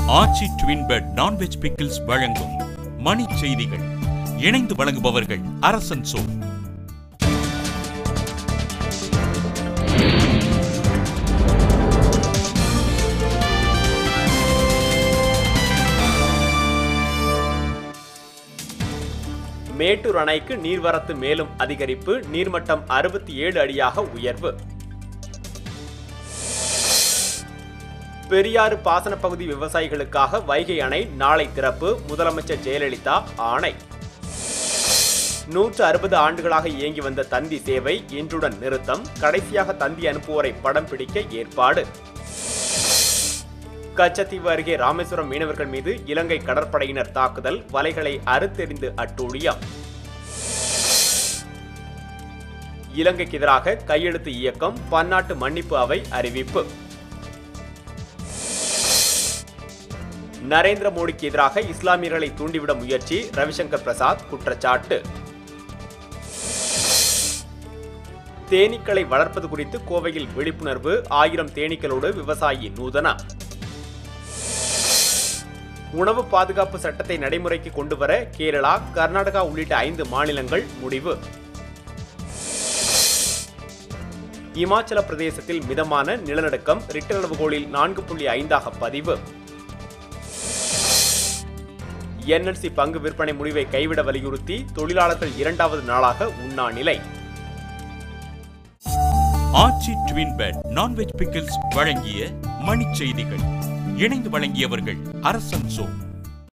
ஆச்சி twin bed non veg pickles வழங்கும் மணி செய்திகள் இணைந்து வழங்குபவர்கள் அரசன் சோ மேட்டூர் அணைக்கு நீர்வரத்து மேலும் அதிகரிப்பு நீர்மட்டம் அறுபத்தி ஏழு அடியாக உயர்வு பெரியாறு பாசன பகுதி விவசாயிகளுக்காக வைகை அணை நாளை திறப்பு முதலமைச்சர் ஜெயலலிதா ஆணை நூற்று அறுபது ஆண்டுகளாக இயங்கி வந்த தந்தி சேவை இன்றுடன் நிறுத்தம் கடைசியாக தந்தி அனுப்புவோரை படம் பிடிக்க ஏற்பாடு கச்சத்தீவு அருகே ராமேஸ்வரம் மீனவர்கள் மீது இலங்கை கடற்படையினர் தாக்குதல் வலைகளை அறுத்தெறிந்து அட்டூழியம் இலங்கைக்கு எதிராக கையெழுத்து இயக்கம் பன்னாட்டு மன்னிப்பு அவை அறிவிப்பு நரேந்திர மோடிக்கு எதிராக இஸ்லாமியர்களை தூண்டிவிட முயற்சி ரவிசங்கர் பிரசாத் குற்றச்சாட்டு தேனீக்களை வளர்ப்பது குறித்து கோவையில் விழிப்புணர்வு ஆயிரம் தேனீக்களோடு விவசாயி நூதனா உணவு பாதுகாப்பு சட்டத்தை நடைமுறைக்கு கொண்டுவர கேரளா கர்நாடகா உள்ளிட்ட ஐந்து மாநிலங்கள் முடிவு இமாச்சல பிரதேசத்தில் மிதமான நிலநடுக்கம் ரிக்டர் அளவுகோலில் நான்கு புள்ளி ஐந்தாக பதிவு என்எல்சி பங்கு விற்பனை முடிவை கைவிட வலியுறுத்தி தொழிலாளர்கள் இரண்டாவது நாளாக உண்ணா நிலை Aachi twin bed non veg pickles வழங்கிய மணி செய்திகள் இணைந்து வழங்கியவர்கள் அரசன் சோ